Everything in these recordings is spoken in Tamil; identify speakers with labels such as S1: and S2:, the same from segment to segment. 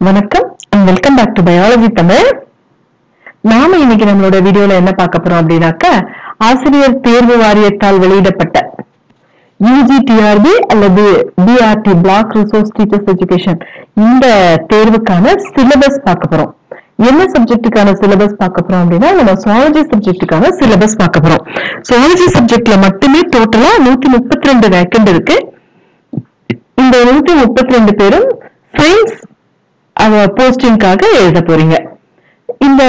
S1: வணக்கம் welcome back to biology Tamil நாம இன்னைக்கு நம்மளோட வீடியோல என்ன பார்க்க போறோம் அப்படின்னாக்க ஆசிரியர் தேர்வு வாரியத்தால் வெளியிடப்பட்ட யூஜிடிஆர்பி அல்லது BRT block resource teachers education இந்த தேர்வுக்கான சிலபஸ் பார்க்க போறோம் என்ன சப்ஜெக்ட்டுக்கான சிலபஸ் பார்க்க போறோம் அப்படின்னா நம்ம சுவாலஜி சப்ஜெக்ட்டுக்கான சிலபஸ் பார்க்க போறோம் சுவாலஜி சப்ஜெக்ட்ல மட்டுமே டோட்டலா நூத்தி முப்பத்தி ரெண்டு வேக்கண்ட் இருக்கு இந்த நூத்தி முப்பத்தி ரெண்டு பேரும் சயின்ஸ் போஸ்டிங்காக எழுத போறீங்க இந்த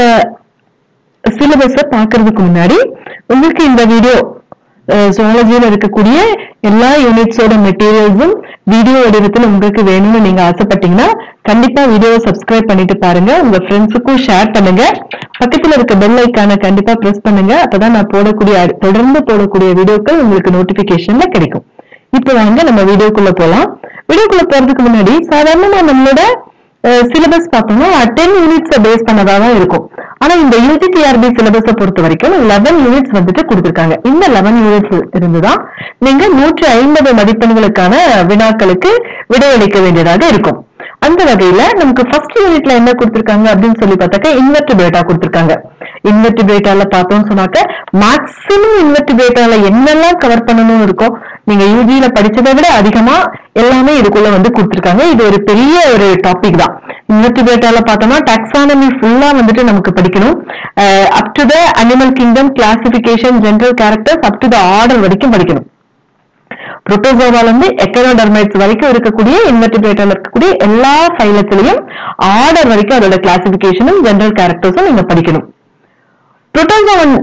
S1: சிலபஸ பாக்குறதுக்கு முன்னாடி உங்களுக்கு இந்த வீடியோ ஜுவாலஜியில இருக்கக்கூடிய எல்லா யூனிட்ஸோட மெட்டீரியல்ஸும் வீடியோ வடிவத்தில் உங்களுக்கு வேணும்னு நீங்க ஆசைப்பட்டீங்கன்னா கண்டிப்பா வீடியோவை சப்ஸ்கிரைப் பண்ணிட்டு பாருங்க உங்க ஃப்ரெண்ட்ஸுக்கும் ஷேர் பண்ணுங்க பக்கத்துல இருக்க பெல் ஐக்கான கண்டிப்பா பிரஸ் பண்ணுங்க அப்பதான் நான் போடக்கூடிய அடு- தொடர்ந்து போடக்கூடிய வீடியோக்கள் உங்களுக்கு நோட்டிபிகேஷன்ல கிடைக்கும் இப்போ வாங்க நம்ம வீடியோக்குள்ள போலாம் வீடியோக்குள்ள போறதுக்கு முன்னாடி சாதாரணமா நம்மளோட சிலபஸ் பார்த்தோம்னா டென் யூனிட்ஸ் பேஸ் பண்ணதா தான் இருக்கும் ஆனா இந்த யூஜிடிஆர்பி சிலபஸை பொறுத்த வரைக்கும் லெவன் யூனிட்ஸ் வந்துட்டு கொடுத்திருக்காங்க இந்த லெவன் யூனிட்ஸ் இருந்துதான் நீங்க நூற்றி ஐம்பது மதிப்பெண்களுக்கான வினாக்களுக்கு விடையளிக்க வேண்டியதாக இருக்கும் அந்த வகையில நமக்கு ஃபர்ஸ்ட் யூனிட்ல என்ன கொடுத்திருக்காங்க அப்படின்னு சொல்லி பார்த்தாக்க இன்வெர்டிபிரேட்டா கொடுத்திருக்காங்க இன்வெர்டிபிரேட்டால பார்த்தோம்னு சொன்னாக்க மேக்ஸிமம் இன்வெர்டிபிரேட்டால என்னெல்லாம் கவர் பண்ணணும்னு இருக்கோ நீங்க யூஜியில படிச்சதை விட அதிகமா எல்லாமே இதுக்குள்ள வந்து கொடுத்திருக்காங்க இது ஒரு பெரிய ஒரு டாபிக் தான் இன்வெர்டிபிரேட்டால பார்த்தோம்னா டாக்ஸானமி ஃபுல்லா வந்துட்டு நமக்கு படிக்கணும் up to the animal kingdom classification general characters up to the order வரைக்கும் படிக்கணும் புரோட்டோசோவால இருந்து எக்கனோடர்மைட்ஸ் வரைக்கும் இருக்கக்கூடிய இன்வெர்டிபிரேட்டர்ல இருக்கக்கூடிய எல்லா ஃபைலத்திலையும் ஆர்டர் வரைக்கும் அதோட கிளாசிபிகேஷனும் ஜெனரல் கேரக்டர்ஸும் நீங்க படிக்கணும் புரோட்டோசோவன்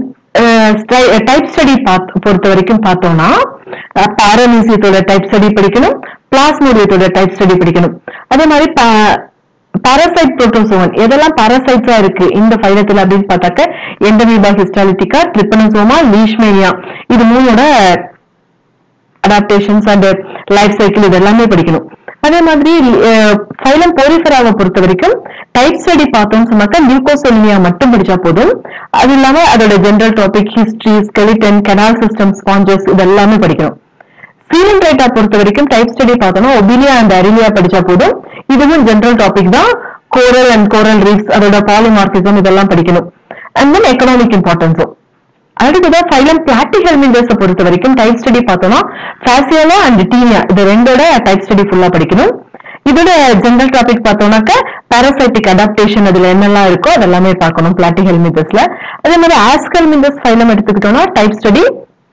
S1: டைப் ஸ்டடி பொறுத்த வரைக்கும் பார்த்தோம்னா பாரமீசியத்தோட டைப் ஸ்டடி படிக்கணும் பிளாஸ்மோடியத்தோட டைப் ஸ்டடி படிக்கணும் அதே மாதிரி பாராசைட் புரோட்டோசோவன் எதெல்லாம் பாராசைட்ஸா இருக்கு இந்த ஃபைலத்துல அப்படின்னு பார்த்தாக்க எண்டமீபா ஹிஸ்டாலிட்டிகா ட்ரிப்பனசோமா லீஷ்மேனியா இது மூணோட அடாப்டேஷன்ஸ் அண்ட் லைஃப் சைக்கிள் இது எல்லாமே படிக்கணும் அதே மாதிரி ஃபைலம் போரிஃபராவை பொறுத்த வரைக்கும் டைப் ஸ்டடி பார்த்தோம்னு சொன்னாக்கா நியூகோசோலினியா மட்டும் படிச்சா போதும் அது இல்லாம அதோட general topic history skeleton canal system sponges இது எல்லாமே படிக்கணும் சீலிங் ரேட்டா பொறுத்த வரைக்கும் டைப் ஸ்டடி பார்த்தோம்னா ஒபிலியா அண்ட் அரிலியா படிச்சா போதும் இதுவும் ஜெனரல் டாபிக் தான் கோரல் அண்ட் கோரல் ரீஃப்ஸ் அதோட பாலிமார்பிசம் இதெல்லாம் படிக்கணும் அண்ட் தென் எக்கனாமிக் இம்பார்ட்டன்ஸும் அடுத்ததா ஃபைலம் பிளாட்டிஹெல்மிண்டர்ஸை பொறுத்த வரைக்கும் டைப் ஸ்டடி பார்த்தோம்னா ஃபேசியோலா அண்ட் டீனியா இது ரெண்டோட டைப் ஸ்டடி ஃபுல்லா படிக்கணும் இதோட ஜெனரல் டாபிக் பார்த்தோம்னாக்க பாராசைட்டிக் அடாப்டேஷன் அதுல என்னெல்லாம் இருக்கோ அதெல்லாமே பார்க்கணும் பிளாட்டிஹெல்மிண்டர்ஸ்ல அதே மாதிரி ஆஸ்கல்மிண்டர்ஸ் ஃபைலம் எடுத்துக்கிட்டோம்னா டைப் ஸ்டடி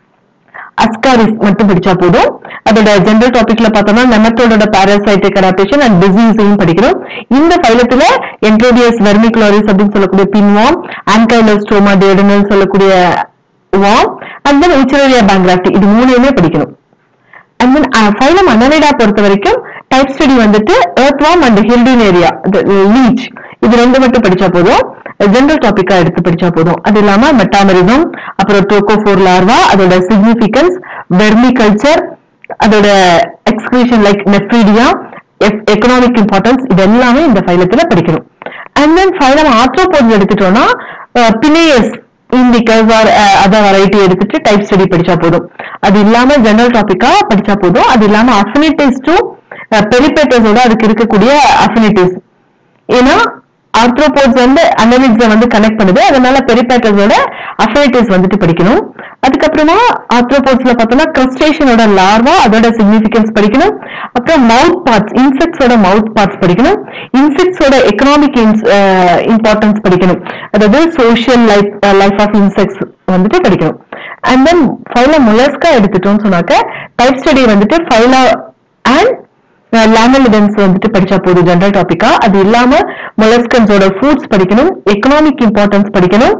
S1: அஸ்காரிஸ் மட்டும் படிச்சா போதும் அதோட ஜெனரல் டாபிக்ல பார்த்தோம்னா நெமட்டோட பாராசைட்டிக் அடாப்டேஷன் அண்ட் டிசீஸையும் படிக்கணும் இந்த பைலத்துல என்ட்ரோடியஸ் வெர்மிகுலாரிஸ் அப்படின்னு சொல்லக்கூடிய பின்வாம் ஆன்கைலோஸ்டோமா டேடனல் சொல்லக்கூடிய வாம் அண்ட் தென் உச்சரேரியா பேங்க்ராஃப்டி இது மூணையுமே படிக்கணும் அண்ட் தென் ஃபைலம் அனலைடா பொறுத்த வரைக்கும் டைப் ஸ்டடி வந்துட்டு எர்த்வாம் அண்ட் ஹில்டின் ஏரியா லீச் இது ரெண்டு மட்டும் படிச்சா போதும் ஜெனரல் டாபிக்கா எடுத்து படிச்சா போதும் அது இல்லாம மெட்டாமரிசம் அப்புறம் டோகோஃபோர் லார்வா அதோட சிக்னிபிகன்ஸ் வெர்மி கல்ச்சர் அதோட excretion like nephridia economic importance இது எல்லாமே இந்த ஃபைலத்துல படிக்கணும் அண்ட் தென் ஃபைலம் ஆர்த்ரோபோட்ஸ் எடுத்துட்டோம்னா penaeus indicus or other variety எடுத்துட்டு டைப் ஸ்டடி படிச்சா போதும் அது இல்லாம ஜெனரல் டாபிக்கா படிச்சா போதும் அது இல்லாம அஃபினிட்டிஸ் டு பெரிபேட்டர்ஸோட அதுக்கு இருக்கக்கூடிய அஃபினிட்டிஸ் ஏன்னா ஆர்த்ரோபோட்ஸ் வந்து அனலிக்ஸ வந்து கனெக்ட் பண்ணுது அதனால பெரிபேட்டர்ஸோட அஃபினிட்டிஸ் வந்துட்டு படிக்கணும் அதுக்கப்புறமா ஆர்த்ரோபோட்ஸ்ல பார்த்தோம்னா கிரஸ்டேஷனோட லார்வா அதோட சிக்னிபிகன்ஸ் படிக்கணும் அப்புறம் மவுத் பார்ட்ஸ் இன்செக்ட்ஸோட மவுத் பார்ட்ஸ் படிக்கணும் இன்செக்ட்ஸோட எக்கனாமிக் இம்பார்ட்டன்ஸ் படிக்கணும் அதாவது social life life of insects வந்துட்டு படிக்கணும் அண்ட் தென் ஃபைல முலஸ்கா எடுத்துட்டோம்னு சொன்னாக்க டைப் ஸ்டடி வந்துட்டு ஃபைலா அண்ட் லேமலிடன்ஸ் வந்துட்டு படிச்சா போதும் ஜெனரல் டாபிக்கா அது இல்லாம மொலஸ்கன்ஸோட ஃபுட்ஸ் படிக்கணும் எக்கனாமிக் இம்பார்ட்டன்ஸ் படிக்கணும்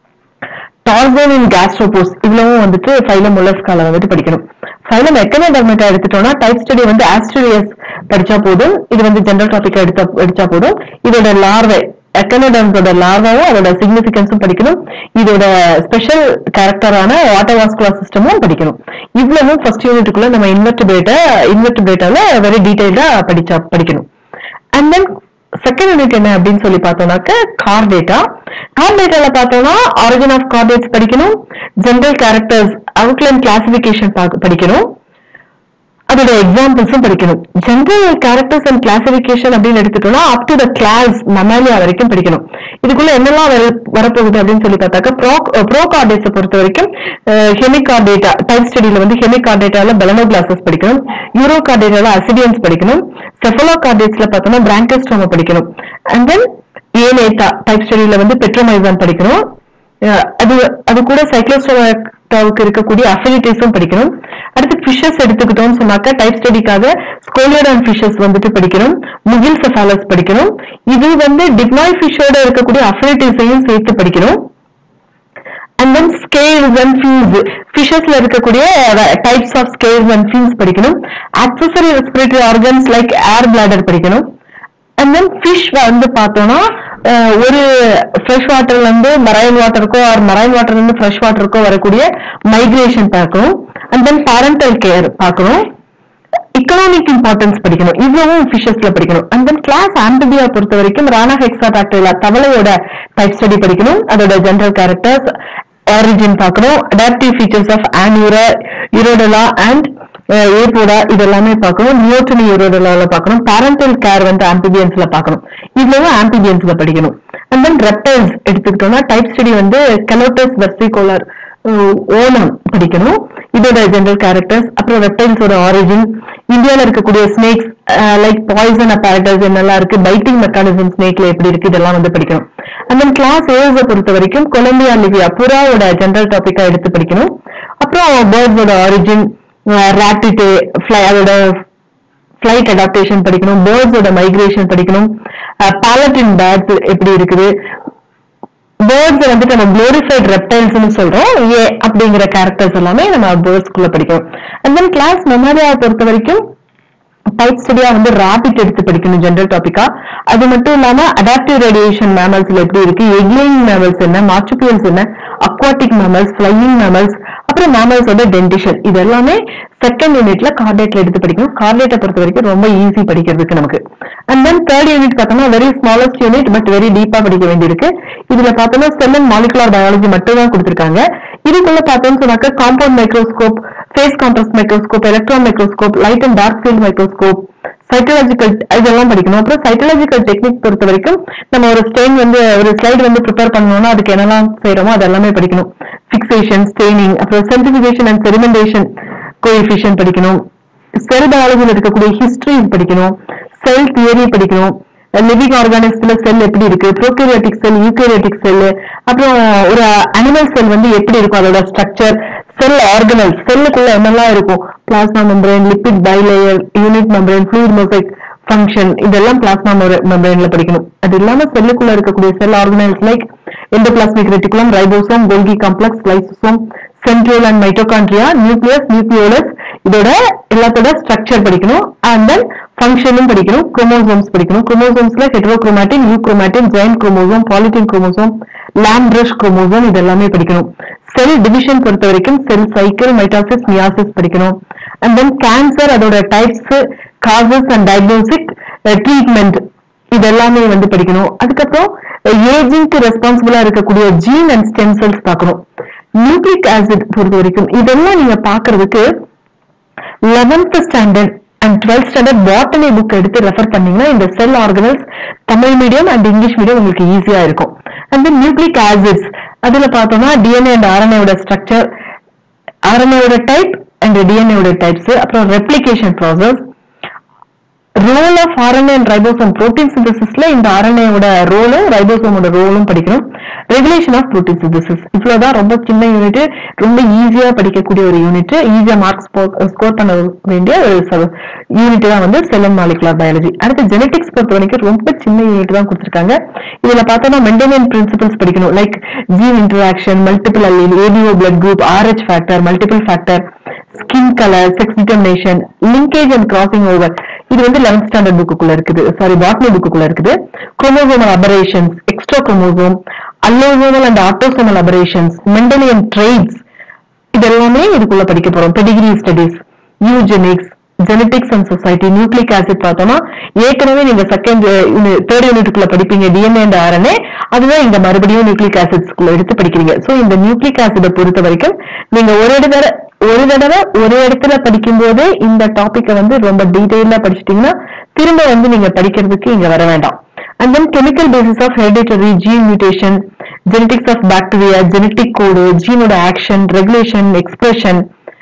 S1: டார்சன் இன் கேஸ்ட்ரோபோஸ் இவ்வளவும் வந்துட்டு ஃபைலம் முலஸ்கால வந்துட்டு படிக்கணும் ஃபைலம் எக்கனோடர்மேட்டா எடுத்துட்டோம்னா டைப் ஸ்டடி வந்து ஆஸ்ட்ரேலியஸ் படிச்சா போதும் இது வந்து ஜெனரல் டாபிக்கா எடுத்த படிச்சா போதும் இதோட லார்வை எக்கனோடர்ம்ஸோட லார்வாவும் அதோட சிக்னிபிகன்ஸும் படிக்கணும் இதோட ஸ்பெஷல் கேரக்டரான வாட்டர்வாஸ்குலர் சிஸ்டமும் படிக்கணும் இவ்வளவும் ஃபர்ஸ்ட் யூனிட்டுக்குள்ள நம்ம இன்வெர்டிபிரேட்ட இன்வெர்டிபிரேட்டால வெரி டீடைல்டா படிச்சா படிக்கணும் அண்ட் தென் செகண்ட் யூனிட் என்ன அப்படின்னு சொல்லி பார்த்தோம்னாக்க கார் டேட்டா கார் டேட்டால பார்த்தோம்னா ஆரிஜின் ஆஃப் கார்டேட்ஸ் படிக்கணும் ஜெனரல் கேரக்டர்ஸ் அவுட்லைன் கிளாசிபிகேஷன் படிக்கணும் அதோட எக்ஸாம்பிள்ஸும் படிக்கணும் ஜெனரல் கேரக்டர்ஸ் அண்ட் கிளாசிபிகேஷன் அப்படின்னு எடுத்துட்டோம்னா அப் டு த கிளாஸ் மமாலியா வரைக்கும் படிக்கணும் இதுக்குள்ள என்னெல்லாம் வர வரப்போகுது அப்படின்னு சொல்லி பார்த்தாக்க ப்ரோ ப்ரோ கார்டேட்ஸை பொறுத்த வரைக்கும் ஹெமிகார்டேட்டா டைப் ஸ்டடியில வந்து ஹெமிகார்டேட்டால பெலனோ கிளாஸஸ் படிக்கணும் யூரோ கார்டேட்டால அசிடியன்ஸ் படிக்கணும் செஃபலோ கார்டேட்ஸ்ல பார்த்தோம்னா பிராங்கஸ்டோமா படிக்கணும் அண்ட் தென் ஏலேட்டா டைப் ஸ்டடியில வந்து பெட்ரோமைசான் படிக்கணும் அஹ் அது அது கூட சைக்ளோஸ்டோமாவுக்கு இருக்கக்கூடிய அஃபினிட்டிஸும் படிக்கணும் அடுத்து ஃபிஷஸ் எடுத்துக்கிட்டோம்னு சொன்னாக்க டைப் ஸ்டடிக்காக ஸ்கோலியோடான் ஃபிஷஸ் வந்துட்டு படிக்கணும் முகில் செஃபாலஸ் படிக்கணும் இது வந்து டிக்னாய் ஃபிஷோட இருக்கக்கூடிய அஃபினிட்டிஸையும் சேர்த்து படிக்கணும் and then scales and fins ஃபிஷஸ்ல இருக்கக்கூடிய types of scales and fins படிக்கணும் accessory respiratory organs like air bladder படிக்கணும் அண்ட் தென் ஃபிஷ் வந்து பார்த்தோம்னா அஹ், ஒரு ஃப்ரெஷ் வாட்டர்ல இருந்து மரைன் வாட்டருக்கோ ஆர் மரைன் வாட்டர்ல இருந்து ஃப்ரெஷ் வாட்டருக்கோ வரக்கூடிய மைக்ரேஷன் பார்க்கணும் அண்ட் தென் பேரண்டல் கேர் பார்க்கணும் எக்கனாமிக் இம்பார்ட்டன்ஸ் படிக்கணும் இவ்வளவும் ஃபிஷஸ்ல படிக்கணும் அண்ட் தென் கிளாஸ் ஆம்பிபியா பொறுத்த வரைக்கும் ரானா ஹெக்ஸாடாக்டிலா தவளையோட டைப் ஸ்டடி படிக்கணும் அதோட ஜெனரல் கேரக்டர்ஸ் ஆரிஜின் பார்க்கணும் adaptive features of anura urodela and apoda இதெல்லாமே பார்க்கணும் நியோட்டனி யூரோடலால பார்க்கணும் பேரண்டல் கேர் வந்து ஆம்பிபியன்ஸ்ல பார்க்கணும் இவ்வளவு ஆம்பிபியன்ஸ்ல படிக்கணும் அண்ட் தென் ரெப்டைல்ஸ் எடுத்துக்கிட்டோம்னா டைப் ஸ்டடி வந்து கெலோட்டஸ் வெர்சிகோலர் ஓனம் படிக்கணும் இதோட ஜெனரல் கேரக்டர்ஸ் அப்புறம் ரெப்டைல்ஸோட ஆரிஜின் இந்தியால இருக்கக்கூடிய ஸ்னேக்ஸ் லைக் பாய்சன் அப்பேரட்டஸ் என்னெல்லாம் இருக்கு பைட்டிங் மெக்கானிசம் ஸ்னேக்ல எப்படி இருக்கு இதெல்லாம் வந்து படிக்கணும் அண்ட் தென் கிளாஸ் ஏஸை பொறுத்த வரைக்கும் கொலம்பியா லிவியா புறாவோட ஜெனரல் டாபிக்கா எடுத்து படிக்கணும் அப்புறம் பேர்ட்ஸோட ஆரிஜின் ராட்டிட்டு ஃபிளை அதோட ஃபிளைட் அடாப்டேஷன் படிக்கணும் பேர்ட்ஸோட மைக்ரேஷன் படிக்கணும் பாலட்டின் பேர்ட்ஸ் எப்படி இருக்குது பேர்ட்ஸ் வந்துட்டு நம்ம குளோரிஃபைட் ரெப்டைல்ஸ்னு சொல்றோம் ஏ அப்படிங்கிற கேரக்டர்ஸ் எல்லாமே நம்ம பேர்ட்ஸ்குள்ள படிக்கணும் அண்ட் தென் கிளாஸ் மெமோரியாவை பொறுத்த வரைக்கும் டைப் ஸ்டடியா வந்து ராபிட் எடுத்து படிக்கணும் ஜெனரல் டாபிக்கா அது மட்டும் இல்லாம அடாப்டிவ் ரேடியேஷன் மேமல்ஸ்ல எப்படி இருக்கு எக்லிங் மேமல்ஸ் என்ன மார்ச்சுபியல்ஸ் என்ன அக்வாட்டிக் மேமல்ஸ் ஃபிளையிங் மேமல்ஸ் அப்புறம் மேமல்ஸோட டென்டிஷன் இது எல்லாமே செகண்ட் யூனிட்ல கார்டேட்ல எடுத்து படிக்கணும் கார்டேட்டை பொறுத்த வரைக்கும் ரொம்ப ஈஸி படிக்கிறதுக்கு நமக்கு அண்ட் தென் தேர்ட் யூனிட் பார்த்தோம்னா very smallest unit but very டீப்பா படிக்க வேண்டியிருக்கு இதுல பார்த்தோம்னா செல் அண்ட் மாலிகுலர் பயாலஜி மட்டும் தான் கொடுத்திருக்காங்க இதுக்குள்ள பார்த்தோம்னு சொன்னாக்க compound microscope phase contrast microscope electron microscope light and dark field microscope cytological இதெல்லாம் படிக்கணும் அப்புறம் சைட்டலாஜிக்கல் டெக்னிக் பொறுத்த வரைக்கும் நம்ம ஒரு ஸ்டெயின் வந்து ஒரு ஸ்லைடு வந்து ப்ரிப்பேர் பண்ணணும்னா அதுக்கு என்னெல்லாம் செய்யறோமோ அது எல்லாமே படிக்கணும் ஃபிக்சேஷன் ஸ்டெயினிங் அப்புறம் சென்டிஃபிகேஷன் அண்ட் செரிமெண்டேஷன் கோஎஃபிஷியன் படிக்கணும் செல் பயாலஜியில் இருக்கக்கூடிய ஹிஸ்டரி படிக்கணும் செல் தியரி படிக்கணும் லிவிங் ஆர்கானிக்ஸ்ல செல் எப்படி இருக்கு ப்ரோகேரியாட்டிக் செல் யூகேரியாட்டிக் செல் அப்புறம் ஒரு அனிமல் செல் வந்து எப்படி இருக்கும் அதோட ஸ்ட்ரக்சர் செல் ஆர்கனல் செல்லுக்குள்ள என்னெல்லாம் இருக்கும் plasma membrane lipid bilayer unit membrane fluid mosaic function இதெல்லாம் பிளாஸ்மா மெம்பரேன்ல படிக்கணும் அது இல்லாம செல்லுக்குள்ள இருக்கக்கூடிய cell organelles like endoplasmic reticulum ribosome Golgi complex lysosome centriole and mitochondria nucleus nucleolus இதோட எல்லாத்தோட ஸ்ட்ரக்சர் படிக்கணும் அண்ட் தென் ஃபங்க்ஷனும் படிக்கணும் குரோமோசோம்ஸ் படிக்கணும் குரோமோசோம்ஸ்ல heterochromatin euchromatin giant chromosome polytene chromosome lampbrush chromosome இது எல்லாமே படிக்கணும் செல் டிவிஷன் பொறுத்த வரைக்கும் செல் சைக்கிள் மைட்டாசிஸ் மியாசிஸ் படிக்கணும் அண்ட் தென் கேன்சர் அதோட types causes and diagnostic treatment இது எல்லாமே வந்து படிக்கணும் அதுக்கப்புறம் ஏஜிங்க்கு ரெஸ்பான்சிபிளா இருக்கக்கூடிய ஜீன் அண்ட் ஸ்டெம் செல்ஸ் பார்க்கணும் நியூக்ளிக் ஆசிட் பொறுத்த வரைக்கும் இதெல்லாம் நீங்க பாக்குறதுக்கு eleventh standard and twelfth standard botany book எடுத்து ரெஃபர் பண்ணீங்கன்னா இந்த cell organelles Tamil medium and English medium உங்களுக்கு ஈஸியா இருக்கும் அண்ட் தென் நியூக்ளிக் ஆசிட்ஸ் அதுல பார்த்தோம்னா டிஎன்ஏ அண்ட் ஆர்என்ஏவோட ஸ்ட்ரக்சர் ஆர்என்ஏவோட டைப் அண்ட் டிஎன்ஏவோட டைப்ஸ் அப்புறம் replication process role of RNA and ribosome protein சிந்தசிஸ்ல இந்த ஆர்என்ஏவோட ரோலும் ரைபோசோமோட ரோலும் படிக்கணும் ரெகுலேஷன் ஆஃப் புரோட்டீன் சிந்தசிஸ் இவ்வளவுதான் ரொம்ப சின்ன யூனிட் ரொம்ப ஈஸியா படிக்கக்கூடிய ஒரு யூனிட் ஈஸியா மார்க்ஸ் ஸ்கோர் பண்ண வேண்டிய ஒரு யூனிட் தான் வந்து செல் அண்ட் மாலிகுலர் பயாலஜி அடுத்து ஜெனடிக்ஸ் பொறுத்த வரைக்கும் ரொம்ப சின்ன யூனிட் தான் கொடுத்திருக்காங்க இதுல பார்த்தோம்னா மெண்டலியன் பிரின்சிபல்ஸ் படிக்கணும் like gene interaction multiple allele ABO blood group Rh factor multiple factor skin colour sex determination linkage and crossing over இது வந்து லெவன்த் ஸ்டாண்டர்ட் புக்குள்ள இருக்குது சாரி பாட்னி புக்குள்ள இருக்குது chromosomal aberrations extra chromosome allosomal and autosomal aberrations Mendelian traits இதெல்லாமே இதுக்குள்ள படிக்க போறோம் pedigree studies eugenics genetics and society nucleic acid பார்த்தோம்னா ஏற்கனவே நீங்க செகண்ட் தேர்ட் யூனிட்டுக்குள்ள படிப்பீங்க டிஎன்ஏ அண்ட் ஆர்என்ஏ அதுதான் இங்க மறுபடியும் நியூக்ளிக் ஆசிட்ஸ்குள்ள எடுத்து படிக்கிறீங்க சோ இந்த நியூக்ளிக் ஆசிட பொறுத்த வரைக்கும் நீங்க ஒரு தடவை ஒரு தடவை ஒரு இடத்துல படிக்கும் போதே இந்த டாபிக்கை வந்து ரொம்ப டீடைலா படிச்சிட்டீங்கன்னா திரும்ப வந்து நீங்க படிக்கிறதுக்கு இங்க வர வேண்டாம் and then chemical basis of hereditary gene mutation genetics of bacteria genetic code ஜீனோட action regulation expression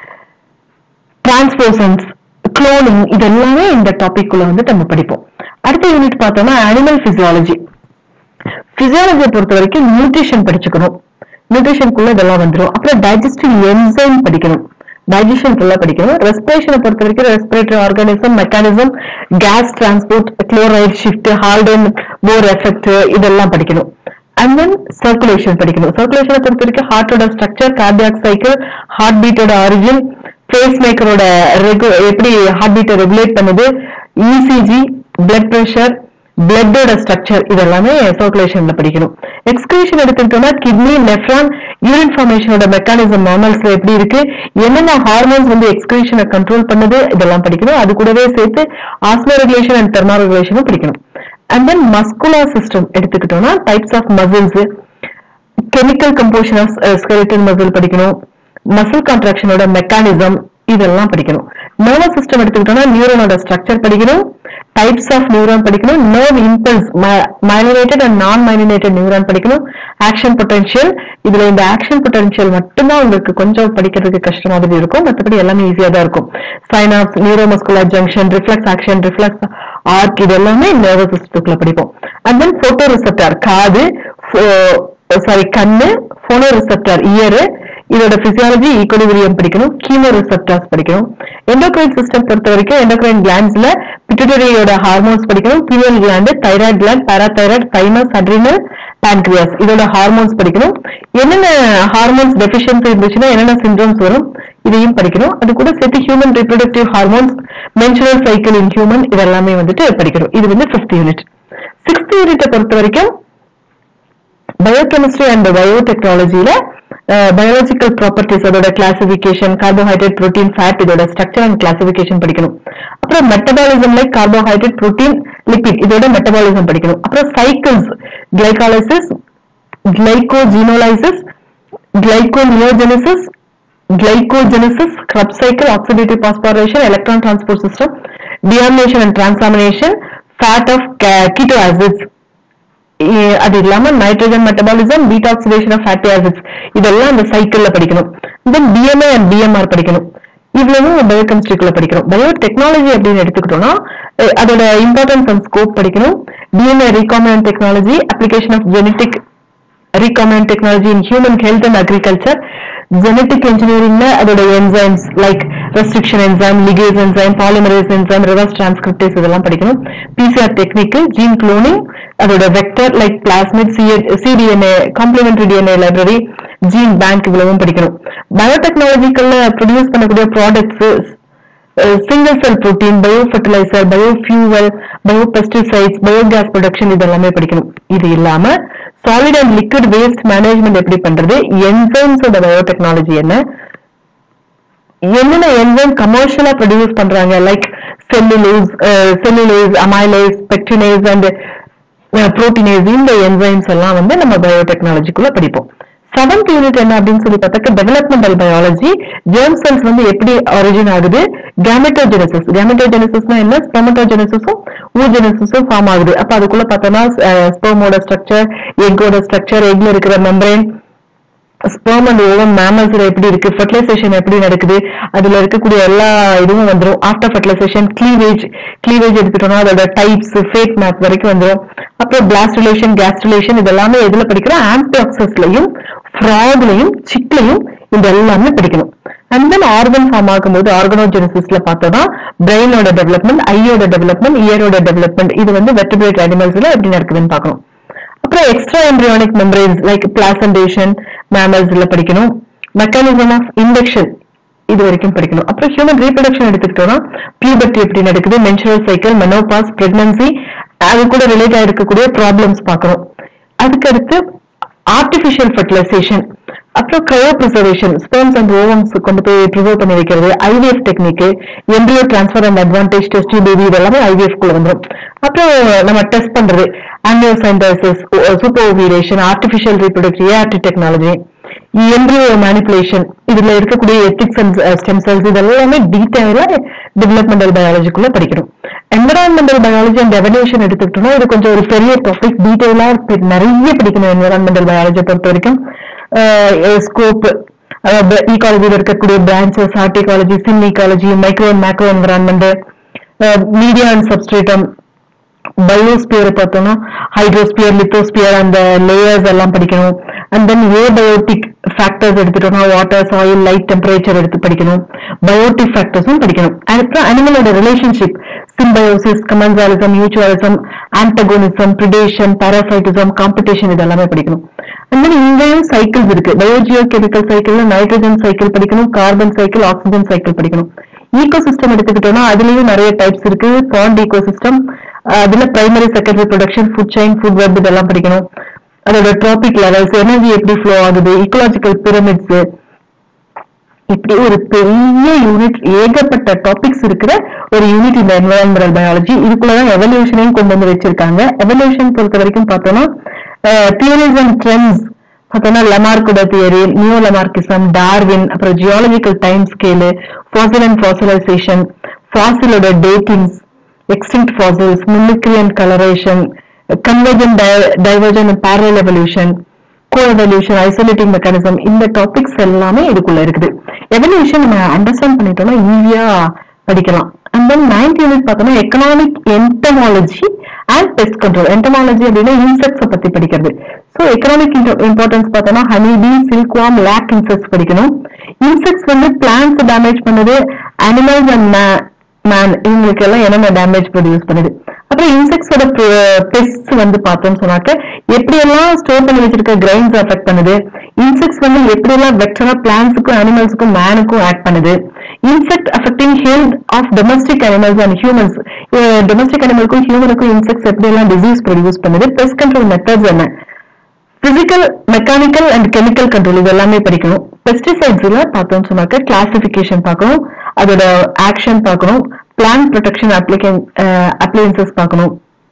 S1: transposons cloning இது எல்லாமே இந்த டாபிக் குள்ள வந்து நம்ம படிப்போம் அடுத்த யூனிட் பார்த்தோம்னா அனிமல் பிசியாலஜி பிசியாலஜியை பொறுத்த வரைக்கும் நியூட்ரிஷன் படிச்சுக்கணும் நியூட்ரிஷனுக்குள்ள இதெல்லாம் வந்துடும் அப்புறம் டைஜஸ்டிவ் என்சைம் படிக்கணும் டைஜஷன் ஃபுல்லா படிக்கணும் ரெஸ்பிரேஷனை பொறுத்த வரைக்கும் respiratory organism mechanism gas transport chloride shift Haldane Bohr effect இதெல்லாம் படிக்கணும் அண்ட் தென் சர்க்குலேஷன் படிக்கணும் சர்க்குலேஷனை பொறுத்த வரைக்கும் ஹார்ட்டோட ஸ்ட்ரக்சர் கார்டியாக் சைக்கிள் ஹார்ட் பீட்டோட ஆரிஜின் பேஸ் மேக்கரோட எப்படி ஹார்ட் பீட்டை ரெகுலேட் பண்ணுது இசிஜி பிளட் பிரஷர் பிளட்டோட ஸ்ட்ரக்சர் இதெல்லாமே சர்க்குலேஷன்ல படிக்கணும் எக்ஸ்கிரீஷன் எடுத்துக்கிட்டோம்னா கிட்னி நெஃப்ரான் யூரின் ஃபார்மேஷனோட மெக்கானிசம் நார்மல்ஸ்ல எப்படி இருக்கு என்னென்ன ஹார்மோன்ஸ் வந்து எக்ஸ்கிரீஷனை கண்ட்ரோல் பண்ணுது இதெல்லாம் படிக்கணும் அது கூடவே சேர்த்து ஆஸ்மோ ரெகுலேஷன் அண்ட் தெர்மா ரெகுலேஷனும் படிக்கணும் அண்ட் தென் மஸ்குலர் சிஸ்டம் எடுத்துக்கிட்டோம்னா types of muscles chemical composition of skeletal muscle படிக்கணும் மசில் கான்ட்ராக்ஷனோட மெக்கானிசம் இதெல்லாம் படிக்கணும் நர்வஸ் சிஸ்டம் எடுத்துக்கிட்டோம்னா நியூரோனோட ஸ்ட்ரக்சர் படிக்கணும் டைப்ஸ் ஆஃப் நியூரான் படிக்கணும் nerve impulse myelinated and non myelinated neuron படிக்கணும் ஆக்ஷன் பொட்டன்ஷியல் இதுல இந்த ஆக்ஷன் பொட்டன்ஷியல் மட்டும்தான் உங்களுக்கு கொஞ்சம் படிக்கிறதுக்கு கஷ்டம் மாதிரி இருக்கும் மற்றபடி எல்லாமே ஈஸியா தான் இருக்கும் synapse neuromuscular junction reflex action reflex arc இது எல்லாமே நர்வஸ் சிஸ்டத்துக்குள்ள படிப்போம் அண்ட் தென் போட்டோ ரிசெப்டார் காது சாரி கண்ணு போனோ ரிசெப்டார் இயரு இதோட பிசியாலஜி ஈக்குவலிபிரியம் படிக்கணும் கீமோ ரிசெப்டார்ஸ் படிக்கணும் எண்டோக்ரைன் சிஸ்டம் பொறுத்த வரைக்கும் எண்டோக்ரைன் கிளாண்ட்ஸ்ல பிட்டுட்டரியோட ஹார்மோன்ஸ் படிக்கணும் pineal gland thyroid gland parathyroid thymus adrenal pancreas இதோட ஹார்மோன்ஸ் படிக்கணும் என்னென்ன ஹார்மோன்ஸ் டெபிஷியன்சி இருந்துச்சுன்னா என்னென்ன சிண்ட்ரோம்ஸ் வரும் இதையும் படிக்கணும் அது கூட சேர்த்து human reproductive hormones menstrual cycle in human இதெல்லாமே வந்துட்டு படிக்கணும் இது வந்து ஃபிஃப்த் யூனிட் சிக்ஸ்த் யூனிட்டை பொறுத்த வரைக்கும் பயோகெமிஸ்ட்ரி அண்ட் பயோடெக்னாலஜியில பயாலஜிக்கல் ப்ராப்பர்ட்டிஸ் அதோட கிளாசிபிகேஷன் கார்போஹைட்ரேட் புரோட்டீன் ஃபேட் இதோட ஸ்ட்ரக்சர் அண்ட் கிளாசிபிகேஷன் படிக்கணும் அப்புறம் metabolism like carbohydrate protein lipid இதோட மெட்டபாலிசம் படிக்கணும் அப்புறம் cycles glycolysis glycogenolysis gluconeogenesis glycogenesis, Krebs cycle, oxidative phosphorylation, electron transport system, deamination and transamination, fat of ca- keto acids, இ- அது இல்லாம nitrogen metabolism beta oxidation of fatty acids இதெல்லாம் அந்த சைக்கிள்ல படிக்கணும் தென் டிஎம்ஏ அண்ட் பிஎம்ஆர் படிக்கணும் இவ்வளவும் பயோகெமிஸ்ட்ரிக்குள்ள படிக்கிறோம் பயோ டெக்னாலஜி அப்படின்னு எடுத்துக்கிட்டோம்னா அஹ் அதோட இம்பார்ட்டன்ஸ் அண்ட் ஸ்கோப் படிக்கணும் DNA recombinant technology application of genetic recombinant technology in human health and agriculture genetic engineering ல அதோட enzymes like restriction enzyme ligase enzyme polymerase enzyme reverse transcriptase இதெல்லாம் படிக்கணும் PCR technique gene cloning அதோட vector like plasmid C- cDNA complementary DNA library gene bank இவ்வளவும் படிக்கணும் பயோடெக்னாலஜிக்கல்ல ப்ரொடியூஸ் பண்ணக்கூடிய products single cell protein biofertiliser biofuel biopesticides biogas production இதெல்லாமே படிக்கணும் இது இல்லாம solid and liquid waste management எப்படி பண்றது என்சைம்ஸோட பயோடெக்னாலஜி என்ன என்னென்ன என்சைம் கமர்ஷியலா ப்ரொடியூஸ் பண்றாங்க like cellulase cellulase amylase pectinase and proteinase இந்த என்சைம்ஸ் எல்லாம் வந்து நம்ம பயோடெக்னாலஜிக்குள்ள படிப்போம் செவன்த் யூனிட் என்ன அப்படின்னு சொல்லி பார்த்தாக்க டெவலப்மெண்டல் பயாலஜி ஜெர்ம் செல்ஸ் வந்து எப்படி ஒரிஜின் ஆகுது கேமெட்டோஜெனசிஸ் கேமெட்டோஜெனசிஸ்னா என்ன ஸ்பெமட்டோஜெனசிஸும் ஊஜெனசிஸும் ஃபார்ம் ஆகுது அப்ப அதுக்குள்ள பார்த்தோம்னா ஸ்பெர்மோட ஸ்ட்ரக்சர் எக்கோட ஸ்ட்ரக்சர் எக்ல இருக்கிற மெம்பரேன் ஸ்பெர்ம் அண்ட் ஓவம் மேமல்ஸ்ல எப்படி இருக்கு ஃபர்டிலைசேஷன் எப்படி நடக்குது அதுல இருக்கக்கூடிய எல்லா இதுவும் வந்துரும் ஆஃப்டர் ஃபர்டிலைசேஷன் கிளீவேஜ் கிளீவேஜ் எடுத்துட்டோம்னா அதோட டைப்ஸ் ஃபேட் மேப் வரைக்கும் வந்துரும் அப்புறம் பிளாஸ்ட் ரிலேஷன் கேஸ் ரிலேஷன் இதெல்லாமே எதுல படிக்கிறோம் ஆன்டிஆக்சஸ்லயும் ஃப்ராக்லையும் சிக்லையும் இது எல்லாமே படிக்கணும் அண்ட் தென் ஆர்கன் ஃபார்ம் ஆகும்போது ஆர்கனோஜெனசிஸ்ல பார்த்தோம்னா பிரெயினோட டெவலப்மெண்ட் ஐயோட டெவலப்மெண்ட் இயரோட டெவலப்மெண்ட் இது வந்து வெர்டிபிரேட் அனிமல்ஸ்ல எப்படி நடக்குதுன்னு பார்க்கணும் அப்புறம் extra embryonic membranes like placentation மேமல்ஸ்ல படிக்கணும் மெக்கானிசம் ஆஃப் இண்டக்ஷன் இது வரைக்கும் படிக்கணும் அப்புறம் ஹியூமன் ரீப்ரடக்ஷன் எடுத்துக்கிட்டோம்னா பியூபர்ட்டி எப்படி நடக்குது மென்சுரல் சைக்கிள் மெனோபாஸ் பிரெக்னன்சி அது கூட ரிலேட் ஆயிருக்கக்கூடிய ப்ராப்ளம்ஸ் பார்க்கணும் அதுக்கடுத்து ஆர்டிஃபிஷியல் ஃபர்டிலைசேஷன் அப்புறம் cryo preservation sperms and ovums கொண்டு போய் ப்ரிசர்வ் பண்ணி வைக்கிறது IVF technique embryo transfer and advantage test baby இதெல்லாமே ஐவிஎஃப் குள்ள வந்துடும் அப்புறம் நம்ம டெஸ்ட் பண்றது amniocentesis superovulation artificial reproductive ART technology embryo manipulation இதுல இருக்கக்கூடிய எத்திக்ஸ் அண்ட் ஸ்டெம் செல்ஸ் இதெல்லாமே டீட்டெயிலா டெவலப்மெண்டல் பயாலஜிக்குள்ள படிக்கணும் என்விரான்மெண்டல் பயாலஜி அண்ட் எவல்யூஷன் எடுத்துக்கிட்டோம்னா இது கொஞ்சம் ஒரு பெரிய டாபிக் டீட்டெயிலா நிறைய படிக்கணும் என்விரான்மெண்டல் பயாலஜியை பொறுத்த வரைக்கும் ஸ்கோப் அதாவது ஈகாலஜியில் இருக்கக்கூடிய branches autecology synecology micro and macro environment media and substratum biosphere பார்த்தோம்னா ஹைட்ரோஸ்பியர் லித்தோஸ்பியர் அந்த லேயர்ஸ் எல்லாம் படிக்கணும் அண்ட் தென் ஏபயோட்டிக் ஃபேக்டர்ஸ் எடுத்துட்டோம்னா வாட்டர் சாயில் லைட் டெம்பரேச்சர் எடுத்து படிக்கணும் பயோட்டிக் ஃபேக்டர்ஸும் படிக்கணும் அதுக்கப்புறம் அனிமலோட relationship symbiosis commensalism mutualism antagonism predation parasitism competition இதெல்லாமே படிக்கணும் அந்த மாதிரி இங்கேயும் சைக்கிள்ஸ் இருக்கு பயோஜியோ கெமிக்கல் சைக்கிள்ல நைட்ரஜன் சைக்கிள் படிக்கணும் கார்பன் சைக்கிள் ஆக்சிஜன் சைக்கிள் படிக்கணும் ஈகோ சிஸ்டம் எடுத்துக்கிட்டோம்னா அதுலயும் நிறைய டைப்ஸ் இருக்கு பாண்ட் ஈகோ சிஸ்டம் அதுல primary secondary production food chain food web இதெல்லாம் படிக்கணும் அதோட ட்ராபிக் லெவல்ஸ் எனர்ஜி எப்படி ஃப்ளோ ஆகுது ஈக்கோலாஜிக்கல் பிரமிட்ஸ் இப்படி ஒரு பெரிய யூனிட் ஏகப்பட்ட டாபிக்ஸ் இருக்கிற ஒரு யூனிட் இந்த என்வரான்மெண்டல் பயாலஜி இதுக்குள்ளதான் எவல்யூஷனையும் கொண்டு வந்து வச்சிருக்காங்க எவல்யூஷன் பொறுத்த வரைக்கும் பார்த்தோம்னா தியரிஸ் அண்ட் ட்ரெண்ட்ஸ் பார்த்தோம்னா லெமார்க்கோட தியரி நியூ லெமார்க்கிசம் டார்வின் அப்புறம் geological time scale fossil and fossilisation ஃபாசிலோட datings extinct fossils, mimicry and coloration, convergent, di- divergent and parallel evolution, co-evolution, isolating mechanism இந்த டாபிக்ஸ் எல்லாமே இதுக்குள்ள இருக்குது எவல்யூஷன் நம்ம அண்டர்ஸ்டாண்ட் பண்ணிட்டோம்னா ஈஸியா படிக்கலாம் அண்ட் தென் நைன்த் யூனிட் பார்த்தோம்னா economic entomology and pest control entomology அப்படின்னா இன்செக்ட்ஸை பத்தி படிக்கிறது ஸோ எக்கனாமிக் இம்பார்ட்டன்ஸ் பார்த்தோம்னா honey bee silkworm lac insects படிக்கணும் இன்செக்ட்ஸ் வந்து பிளான்ஸ் டேமேஜ் பண்ணுது அனிமல்ஸ் அண்ட் மேன் இவங்களுக்கு எல்லாம் என்னென்ன டேமேஜ் ப்ரொடியூஸ் பண்ணுது அப்புறம் இன்செக்ட்ஸோட பெஸ்ட் வந்து பார்த்தோம்னு சொன்னாக்க எப்படி எல்லாம் ஸ்டோர் பண்ணி வச்சிருக்க கிரைன்ஸ் அஃபெக்ட் பண்ணுது இன்செக்ட்ஸ் வந்து எப்படி எல்லாம் வெக்டரா பிளான்ஸுக்கும் அனிமல்ஸுக்கும் மேனுக்கும் ஆக்ட் பண்ணுது insect affecting health of domestic animals and humans domestic அனிமலுக்கும் ஹியூமனுக்கும் இன்செக்ட்ஸ் எப்படி எல்லாம் டிசீஸ் ப்ரொடியூஸ் பண்ணுது பெஸ்ட் கண்ட்ரோல் மெத்தட்ஸ் என்ன physical mechanical and chemical control இது எல்லாமே படிக்கணும் பெஸ்டிசைட்ஸ்ல பார்த்தோம்னு சொன்னாக்க கிளாசிபிகேஷன் பார்க்கணும் அதோட ஆக்ஷன் பார்க்கணும் பிளான்ட் ப்ரொடெக்ஷன் அப்ளிகன் அப்ளையன்சஸ் பார்க்கணும்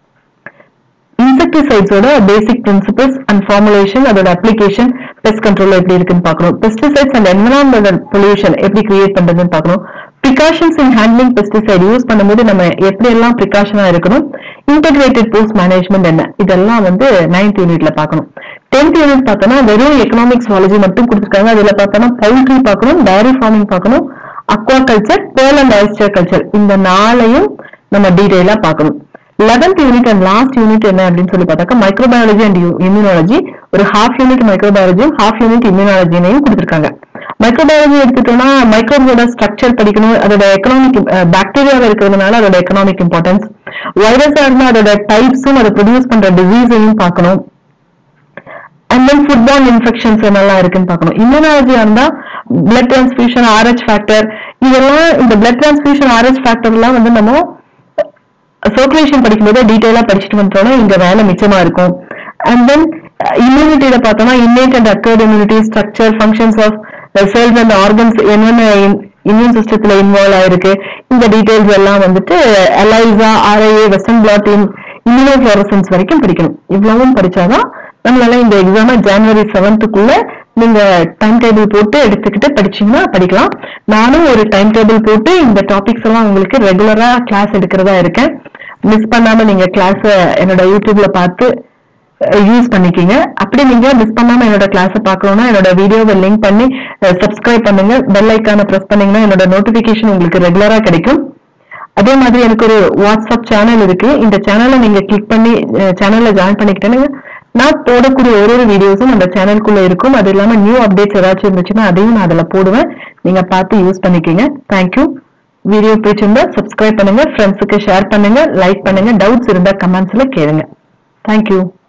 S1: இன்செக்டிசைட்ஸோட பேசிக் பிரின்சிபல்ஸ் அண்ட் ஃபார்முலேஷன் அதோட அப்ளிகேஷன் பெஸ்ட் கண்ட்ரோல் எப்படி இருக்குன்னு பார்க்கணும் பெஸ்டிசைட்ஸ் அண்ட் என்வரான்மெண்டல் பொல்யூஷன் எப்படி கிரியேட் பண்றதுன்னு பார்க்கணும் precautions in handling pesticide use பண்ணும்போது நம்ம எப்படி எல்லாம் ப்ரிகாஷனா இருக்கணும் இன்டெகிரேட்டட் போஸ்ட் மேனேஜ்மெண்ட் என்ன இதெல்லாம் வந்து நைன்த் யூனிட்ல பார்க்கணும் டென்த் யூனிட் பார்த்தோம்னா வெறும் எக்கனாமிக் சுவாலஜி மட்டும் கொடுத்துருக்காங்க அதுல பார்த்தோம்னா பவுல்ட்ரி பார்க்கணும் டைரி ஃபார்மிங் பார்க்கணும் aquaculture pearl and oyster culture இந்த நாளையும் நம்ம டீடைலா பார்க்கணும் eleventh unit and last unit என்ன அப்படின்னு சொல்லி பார்த்தாக்கா மைக்ரோபயாலஜி அண்ட் இம்யூனாலஜி ஒரு ஹாஃப் யூனிட் மைக்ரோபயாலஜியும் ஹாஃப் யூனிட் இம்யூனாலஜினையும் கொடுத்துருக்காங்க மைக்ரோபயாலஜி எடுத்துட்டோம்னா மைக்ரோபோட ஸ்ட்ரக்சர் படிக்கணும் அதோட எக்கனாமிக் பாக்டீரியாவை இருக்கிறதுனால அதோட எக்கனாமிக் இம்பார்ட்டன்ஸ் வைரஸா இருந்தா அதோட டைப்ஸும் அதை ப்ரொடியூஸ் பண்ற டிசீஸையும் பார்க்கணும் அண்ட் தென் ஃபுட்பால் இன்ஃபெக்ஷன்ஸ் என்னெல்லாம் இருக்குன்னு பார்க்கணும் இம்யூனாலஜியா இருந்தா பிளட் டிரான்ஸ்ஃபியூஷன் ஆர்ஹெச் ஃபேக்டர் இதெல்லாம் இந்த பிளட் டிரான்ஸ்ஃபியூஷன் ஆர்ஹெச் ஃபேக்டர் எல்லாம் வந்து நம்ம சர்க்குலேஷன் படிக்கும்போது டீட்டெயிலா படிச்சுட்டு வந்துட்டோம்னா இங்க வேலை மிச்சமா இருக்கும் அண்ட் தென் இம்யூனிட்டியில பார்த்தோம்னா innate and acquired immunity structure functions of cells and organs என்னென்ன இம்யூன் சிஸ்டத்துல இன்வால்வ் ஆயிருக்கு இந்த டீடைல்ஸ் எல்லாம் வந்துட்டு ELISA RIA Western blot immunofluorescence வரைக்கும் படிக்கணும் இவ்வளவும் படிச்சாதான் நம்மளால இந்த எக்ஸாம ஜனவரி செவன்த்துக்குள்ள நீங்க டைம் டேபிள் போட்டு எடுத்துக்கிட்டு படிச்சீங்கன்னா படிக்கலாம் நானும் ஒரு டைம் டேபிள் போட்டு இந்த டாபிக்ஸ் எல்லாம் உங்களுக்கு ரெகுலரா கிளாஸ் எடுக்கிறதா இருக்கேன் மிஸ் பண்ணாம நீங்க கிளாஸ் என்னோட யூடியூப்ல பார்த்து யூஸ் பண்ணிக்கிங்க அப்படி நீங்க மிஸ் பண்ணாம என்னோட கிளாஸை பார்க்கணும்னா என்னோட வீடியோவை லிங்க் பண்ணி சப்ஸ்கிரைப் பண்ணுங்க பெல் ஐக்கான பிரஸ் பண்ணீங்கன்னா என்னோட நோட்டிபிகேஷன் உங்களுக்கு ரெகுலரா கிடைக்கும் அதே மாதிரி எனக்கு ஒரு வாட்ஸ்அப் சேனல் இருக்கு இந்த சேனலை நீங்க கிளிக் பண்ணி சேனல்ல ஜாயின் பண்ணிக்கிட்டேன்னு நான் போடக்கூடிய ஒரு ஒரு வீடியோஸும் அந்த சேனலுக்குள்ள இருக்கும் அது இல்லாம நியூ அப்டேட்ஸ் ஏதாச்சும் இருந்துச்சுன்னா அதையும் நான் அதுல போடுவேன் நீங்க பார்த்து யூஸ் பண்ணிக்கோங்க தேங்க்யூ வீடியோ பிடிச்சிருந்தா சப்ஸ்கிரைப் பண்ணுங்க ஃப்ரெண்ட்ஸுக்கு ஷேர் பண்ணுங்க லைக் பண்ணுங்க டவுட்ஸ் இருந்தா கமெண்ட்ஸ்ல கேளுங்க தேங்க்யூ